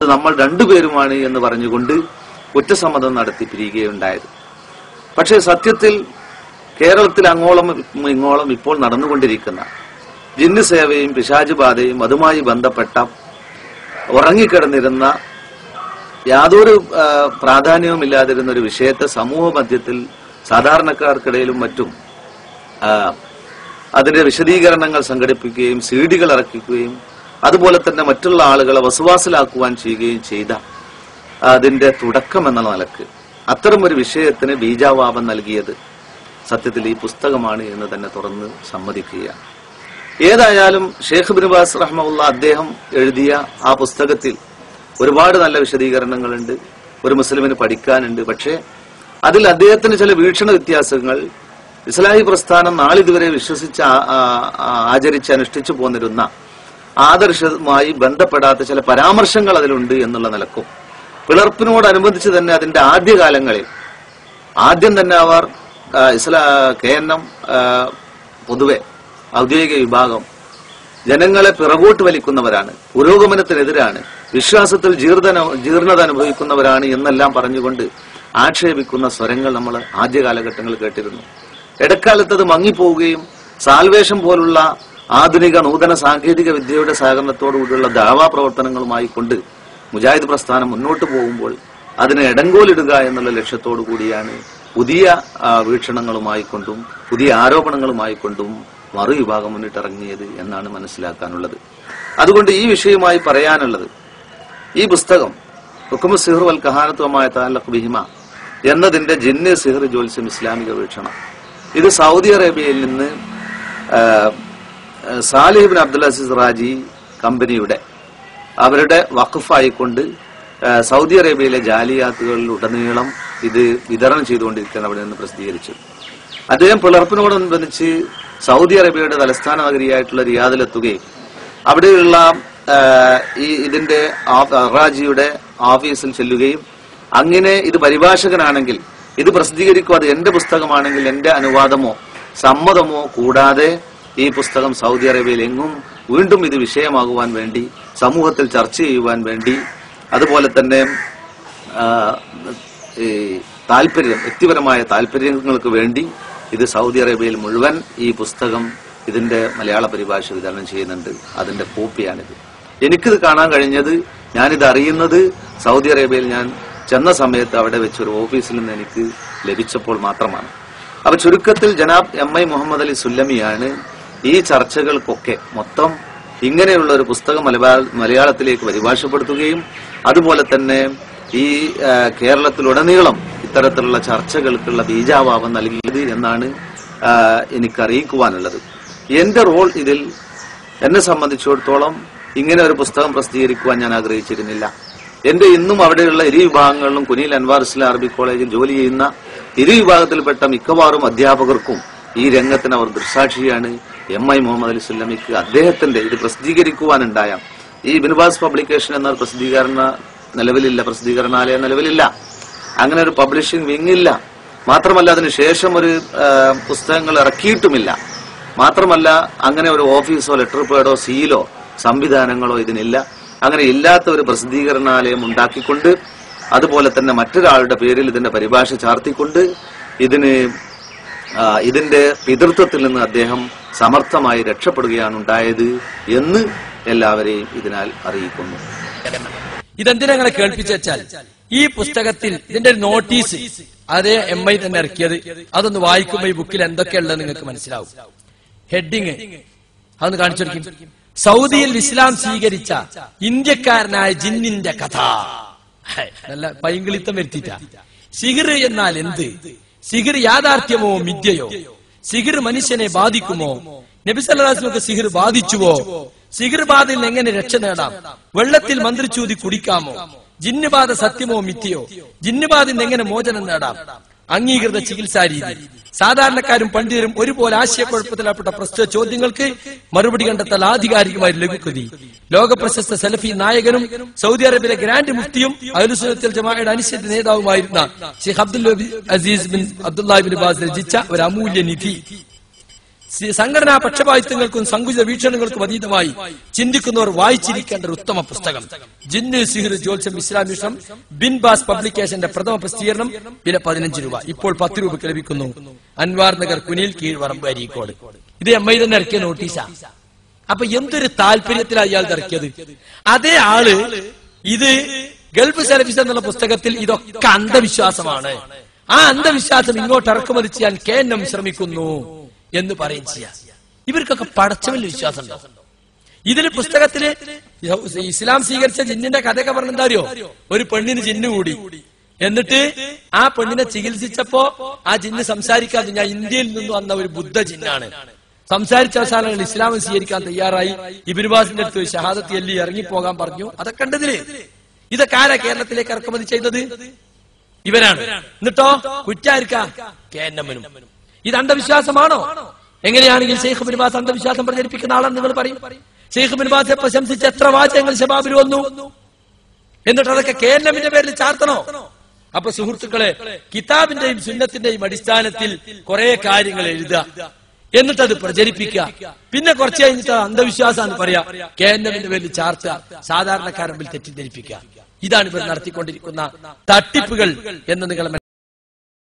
നമ്മൾ രണ്ടുപേരുമാണ് എന്ന് പറഞ്ഞുകൊണ്ട് കുറ്റസമ്മതം നടത്തി പിരിയുകയുണ്ടായത് പക്ഷേ സത്യത്തിൽ കേരളത്തിൽ അങ്ങോളം ഇങ്ങോളം ഇപ്പോൾ നടന്നുകൊണ്ടിരിക്കുന്ന ജിന്ന് സേവയും പിശാച് ബാധയും അതുമായി ബന്ധപ്പെട്ട ഉറങ്ങിക്കിടന്നിരുന്ന യാതൊരു ആ, പ്രാധാന്യവുമില്ലാതിരുന്ന ഒരു വിഷയത്തെ സമൂഹ മധ്യത്തിൽ സാധാരണക്കാർക്കിടയിലും മറ്റും ആ, അതിന്റെ വിശദീകരണങ്ങൾ സംഘടിപ്പിക്കുകയും സീഡികൾ ഇറക്കിക്കുകയും അതുപോലെ തന്നെ മറ്റുള്ള ആളുകളെ വസുവാസിലാക്കുവാൻ ചെയ്യുകയും ചെയ്ത അതിന്റെ തുടക്കം എന്ന നിലക്ക് അത്തരം ഒരു വിഷയത്തിന് ബീജാവാപം നൽകിയത് സത്യത്തിൽ ഈ പുസ്തകമാണ് എന്ന് തന്നെ തുറന്ന് സമ്മതിക്കുകയാണ് ഏതായാലും ഷേഖ് ബിൻബാസ് റഹ്മുള്ള അദ്ദേഹം എഴുതിയ ആ പുസ്തകത്തിൽ ഒരുപാട് നല്ല വിശദീകരണങ്ങളുണ്ട് ഒരു മുസ്ലിമിന് പഠിക്കാനുണ്ട് പക്ഷേ അതിൽ അദ്ദേഹത്തിന് ചില വീക്ഷണ വ്യത്യാസങ്ങൾ ഇസ്ലാഹി പ്രസ്ഥാനം നാളിതുവരെ വിശ്വസിച്ച് ആ- ആ- ആ- ആചരിച്ച് അനുഷ്ഠിച്ചു പോന്നിരുന്ന ആദർശവുമായി ബന്ധപ്പെടാത്ത ചില പരാമർശങ്ങൾ അതിലുണ്ട് എന്നുള്ള നിലക്കും പിളർപ്പിനോടനുബന്ധിച്ച് തന്നെ അതിന്റെ ആദ്യകാലങ്ങളിൽ ആദ്യം തന്നെ അവർ ആ, ഇസ്ലാ കെ എൻ എം പൊതുവെ ഔദ്യോഗിക വിഭാഗം ജനങ്ങളെ പിറകോട്ട് വലിക്കുന്നവരാണ് പുരോഗമനത്തിനെതിരാണ് വിശ്വാസത്തിൽ ജീർണത ജീർണത അനുഭവിക്കുന്നവരാണ് എന്നെല്ലാം പറഞ്ഞുകൊണ്ട് ആക്ഷേപിക്കുന്ന സ്വരങ്ങൾ നമ്മൾ ആദ്യ കാലഘട്ടങ്ങളിൽ കേട്ടിരുന്നു ഇടക്കാലത്ത് അത് മങ്ങിപ്പോവുകയും സാൽവേഷം പോലുള്ള ആധുനിക നൂതന സാങ്കേതിക വിദ്യയുടെ സഹകരണത്തോടുകൂടിയുള്ള ദാവാ പ്രവർത്തനങ്ങളുമായി കൊണ്ട് മുജാഹിദ് പ്രസ്ഥാനം മുന്നോട്ട് പോകുമ്പോൾ അതിന് ഇടങ്കോലിടുക എന്നുള്ള ലക്ഷ്യത്തോടു കൂടിയാണ് പുതിയ ആ, വീക്ഷണങ്ങളുമായി കൊണ്ടും പുതിയ ആരോപണങ്ങളുമായി കൊണ്ടും മറുവിഭാഗം മുന്നിട്ടിറങ്ങിയത് എന്നാണ് മനസ്സിലാക്കാനുള്ളത് അതുകൊണ്ട് ഈ വിഷയമായി പറയാനുള്ളത് ഈ പുസ്തകം ഹുക്കുമ സിഹർ വൽ കഹാനത്വമായ താലഖ് ബിഹിമ എന്നതിന്റെ ജിന്ന് സിഹർ ജോത്സ്യം ഇസ്ലാമിക വീക്ഷണം ഇത് സൗദി അറേബ്യയിൽ നിന്ന് ആ, ആ, Salih bin Abdul Aziz Rajhi കമ്പനിയുടെ അവരുടെ വഖഫായിക്കൊണ്ട് ആ, സൗദി അറേബ്യയിലെ ജാലിയാത്തുകളിൽ ഉടനീളം ഇത് വിതരണം ചെയ്തുകൊണ്ടിരിക്കുകയാണ് അവിടെ നിന്ന് പ്രസിദ്ധീകരിച്ചു അദ്ദേഹം പിളർപ്പിനോടനുബന്ധിച്ച് സൗദി അറേബ്യയുടെ തലസ്ഥാന നഗരിയായിട്ടുള്ള റിയാദിലെത്തുകയും അവിടെയുള്ള ആ, ഈ ഇതിന്റെ ആ- റാജിയുടെ ഓഫീസിൽ ചെല്ലുകയും അങ്ങനെ ഇത് പരിഭാഷകനാണെങ്കിൽ ഇത് പ്രസിദ്ധീകരിക്കുക അത് എന്റെ പുസ്തകമാണെങ്കിൽ എന്റെ അനുവാദമോ സമ്മതമോ കൂടാതെ ഈ പുസ്തകം സൗദി അറേബ്യയിൽ എങ്ങും വീണ്ടും ഇത് വിഷയമാകുവാൻ വേണ്ടി സമൂഹത്തിൽ ചർച്ച ചെയ്യുവാൻ വേണ്ടി അതുപോലെ തന്നെ ആ, ഈ താല്പര്യം വ്യക്തിപരമായ താല്പര്യങ്ങൾക്ക് വേണ്ടി ഇത് സൗദി അറേബ്യയിൽ മുഴുവൻ ഈ പുസ്തകം ഇതിന്റെ മലയാള പരിഭാഷ വിതരണം ചെയ്യുന്നുണ്ട് അതിന്റെ കോപ്പിയാണിത് എനിക്കിത് കാണാൻ കഴിഞ്ഞത് ഞാനിത് അറിയുന്നത് സൗദി അറേബ്യയിൽ ഞാൻ ചെന്ന സമയത്ത് അവിടെ വെച്ചൊരു ഓഫീസിൽ നിന്ന് എനിക്ക് ലഭിച്ചപ്പോൾ മാത്രമാണ് അപ്പൊ ചുരുക്കത്തിൽ ജനാബ് എം ഐ മുഹമ്മദ് അലി സുല്ലമിയാണ് ഈ ചർച്ചകൾക്കൊക്കെ മൊത്തം ഇങ്ങനെയുള്ള ഒരു പുസ്തകം മലബാ- മലയാളത്തിലേക്ക് പരിഭാഷപ്പെടുത്തുകയും അതുപോലെ തന്നെ ഈ ആ, കേരളത്തിലുടനീളം ഇത്തരത്തിലുള്ള ചർച്ചകൾക്കുള്ള ബീജാവാപം നൽകിയത് എന്നാണ് ആ, എനിക്ക് അറിയിക്കുവാനുള്ളത് എന്റെ റോൾ ഇതിൽ എന്നെ സംബന്ധിച്ചിടത്തോളം ഇങ്ങനെ ഒരു പുസ്തകം പ്രസിദ്ധീകരിക്കുവാൻ ഞാൻ ആഗ്രഹിച്ചിരുന്നില്ല എന്റെ ഇന്നും അവിടെയുള്ള ഇരു വിഭാഗങ്ങളിലും കുനിയിൽ അൻവാർ ഇസ്ലാം അറബി കോളേജിൽ ജോലി ചെയ്യുന്ന ഇരു വിഭാഗത്തിൽപ്പെട്ട മിക്കവാറും അധ്യാപകർക്കും ഈ രംഗത്തിന് അവർ ദൃസാക്ഷിയാണ് എം ഐ മുഹമ്മദ് അലി സുല്ലമിക്ക് അദ്ദേഹത്തിന്റെ ഇത് പ്രസിദ്ധീകരിക്കുവാനുണ്ടായ ഈ ബിൻബാസ് പബ്ലിക്കേഷൻ എന്ന പ്രസിദ്ധീകരണ നിലവിലില്ല പ്രസിദ്ധീകരണാലയം നിലവിലില്ല അങ്ങനെ ഒരു പബ്ലിഷിംഗ് വിങ് ഇല്ല മാത്രമല്ല അതിന് ശേഷം ഒരു ആ, പുസ്തകങ്ങൾ ഇറക്കിയിട്ടുമില്ല മാത്രമല്ല അങ്ങനെ ഒരു ഓഫീസോ ലെറ്റർ പേഡോ സീലോ സംവിധാനങ്ങളോ ഇതിനില്ല അങ്ങനെ ഇല്ലാത്ത ഒരു പ്രസിദ്ധീകരണാലയം ഉണ്ടാക്കിക്കൊണ്ട് അതുപോലെ തന്നെ മറ്റൊരാളുടെ പേരിൽ ഇതിന്റെ പരിഭാഷ ചാർത്തിക്കൊണ്ട് ഇതിന് ആ, ഇതിന്റെ പിതൃത്വത്തിൽ നിന്ന് അദ്ദേഹം സമർത്ഥമായി രക്ഷപ്പെടുകയാണ് ഉണ്ടായത് എന്ന് എല്ലാവരെയും ഇതിനാൽ അറിയിക്കുന്നു ഇതെന്തിനാ ഞങ്ങളെ കേൾപ്പിച്ചു വെച്ചാൽ ഈ പുസ്തകത്തിൽ ഇതിന്റെ ഒരു നോട്ടീസ് അതേ എം ഐ തന്നെ ഇറക്കിയത് അതൊന്ന് വായിക്കുമ്പോ ഈ ബുക്കിൽ എന്തൊക്കെയുള്ളത് നിങ്ങൾക്ക് മനസ്സിലാവും ഹെഡിങ് അതൊന്ന് കാണിച്ചു കൊടുക്കും സൗദിയിൽ ഇസ്ലാം സ്വീകരിച്ച ഇന്ത്യക്കാരനായ ജിന്നിന്റെ കഥ ഹേ, നല്ല പൈങ്കിളിത്തം വരുത്തിട്ട സിഹിർ എന്നാൽ എന്ത് സിഹിർ യാഥാർത്ഥ്യമോ മിഥ്യയോ സിഹിർ മനുഷ്യനെ ബാധിക്കുമോ നബി സല്ലാസ്ലമൊക്കെ സിഹിർ ബാധിച്ചുവോ സിഹിർ ബാധയിൽ നിന്ന് എങ്ങനെ രക്ഷ നേടാം വെള്ളത്തിൽ മന്ത്രിച്ചൂതി കുടിക്കാമോ ജിന്നുബാധ സത്യമോ മിഥ്യയോ ജിന്നുബാധയിൽ നിന്ന് എങ്ങനെ മോചനം നേടാം അംഗീകൃത ചികിത്സാ രീതി സാധാരണക്കാരും പണ്ഡിതരും ഒരുപോലെ ആശയക്കുഴപ്പത്തിലപ്പെട്ട പ്രസ്തുത ചോദ്യങ്ങൾക്ക് മറുപടി കണ്ടെത്തൽ ആധികാരികമായ ലഘുകൃതി ലോക പ്രശസ്ത സലഫി നായകനും സൗദി അറേബ്യയിലെ ഗ്രാൻഡ് മുഫ്തിയും അഹ്ലുസുന്നത്തുൽ ജമാഅയുടെ അനിശ്ചിത നേതാവുമായിരുന്ന Sheikh Abdul Aziz bin Abdullah bin Baz രചിച്ച ഒരു അമൂല്യ നിധി സി- സംഘടനാ പക്ഷപാതിത്വങ്ങൾക്കും സങ്കുചിത വീക്ഷണങ്ങൾക്കും അതീതമായി ചിന്തിക്കുന്നവർ വായിച്ചിരിക്കേണ്ട ഒരു ഉത്തമ പുസ്തകം ജിന്ന് സിഹിർ ജോത്സ്യം ഇസ്ലാം മിഷം ബിൻ ബാസ് പബ്ലിക്കേഷന്റെ പ്രഥമ പ്രസിദ്ധീകരണം വില പതിനഞ്ച് രൂപ ഇപ്പോൾ പത്ത് രൂപയ്ക്ക് ലഭിക്കുന്നു അൻവാർ നഗർ കുനിൽ കീഴ്വറമ്പ് അരീക്കോട് ഇത് എം ഐ തന്നെ ഇറക്കിയ നോട്ടീസാ അപ്പൊ എന്തൊരു താല്പര്യത്തിലാണ് ഇയാൾ ഇറക്കിയത് അതേ ആള് ഇത് ഗൾഫ് സർവീസ് എന്നുള്ള പുസ്തകത്തിൽ ഇതൊക്കെ അന്ധവിശ്വാസമാണ് ആ അന്ധവിശ്വാസം ഇങ്ങോട്ട് ഇറക്കുമതി ചെയ്യാൻ കെ എൻ എം ശ്രമിക്കുന്നു എന്ന് പറയും ചെയ്യാം ഇവർക്കൊക്കെ പടച്ചവനിൽ വിശ്വാസം ഉണ്ടോ ഇതില് പുസ്തകത്തില് ഇസ്ലാം സ്വീകരിച്ച ജിന്നിന്റെ കഥയൊക്കെ പറഞ്ഞെന്താ അറിയോ ഒരു പെണ്ണിന് ജിന്ന് കൂടി എന്നിട്ട് ആ പെണ്ണിനെ ചികിത്സിച്ചപ്പോ ആ ജിന്ന് സംസാരിക്കാതെ ഞാൻ ഇന്ത്യയിൽ നിന്ന് വന്ന ഒരു ബുദ്ധ ജിന്നാണ് സംസാരിച്ച അവസാനങ്ങൾ ഇസ്ലാം സ്വീകരിക്കാൻ തയ്യാറായി ഇബിനുബാസിന്റെ അടുത്ത് ഷഹാദത്ത് എല്ലി ഇറങ്ങിപ്പോകാൻ പറഞ്ഞു അതൊക്കെ ഉണ്ടതില് ഇതൊക്കെ ആരാ കേരളത്തിലേക്ക് ഇറക്കുമതി ചെയ്തത് ഇവരാണ് എന്നിട്ടോ കുറ്റായിരിക്ക കെ എൻ എമ്മിനും ഇത് അന്ധവിശ്വാസമാണോ എങ്ങനെയാണെങ്കിൽ ഷെയ്ഖ് ബിൻബാസ് അന്ധവിശ്വാസം പ്രചരിപ്പിക്കുന്ന ആളെന്ന് നിങ്ങൾ പറയും ഷെയ്ഖ് ബിൻബാസെ പ്രശംസിച്ച് എത്ര വാചകങ്ങൾ ഷബാബിൽ വന്നു എന്നിട്ട് അതൊക്കെ കെ എൻ എമ്മിന്റെ പേരിൽ ചാർത്തണോ അപ്പൊ സുഹൃത്തുക്കളെ കിതാബിന്റെയും സുന്നത്തിന്റെയും അടിസ്ഥാനത്തിൽ കുറെ കാര്യങ്ങൾ എഴുതുക എന്നിട്ട് അത് പ്രചരിപ്പിക്കുക പിന്നെ കുറച്ച് കഴിഞ്ഞിട്ട് അത് അന്ധവിശ്വാസമാണ് പറയാ കെ എൻ എമ്മിന്റെ പേരിൽ ചാർത്തുക സാധാരണക്കാരൻ തെറ്റിദ്ധരിപ്പിക്കുക ഇതാണ് ഇവർ നടത്തിക്കൊണ്ടിരിക്കുന്ന തട്ടിപ്പുകൾ എന്ന് നിങ്ങൾ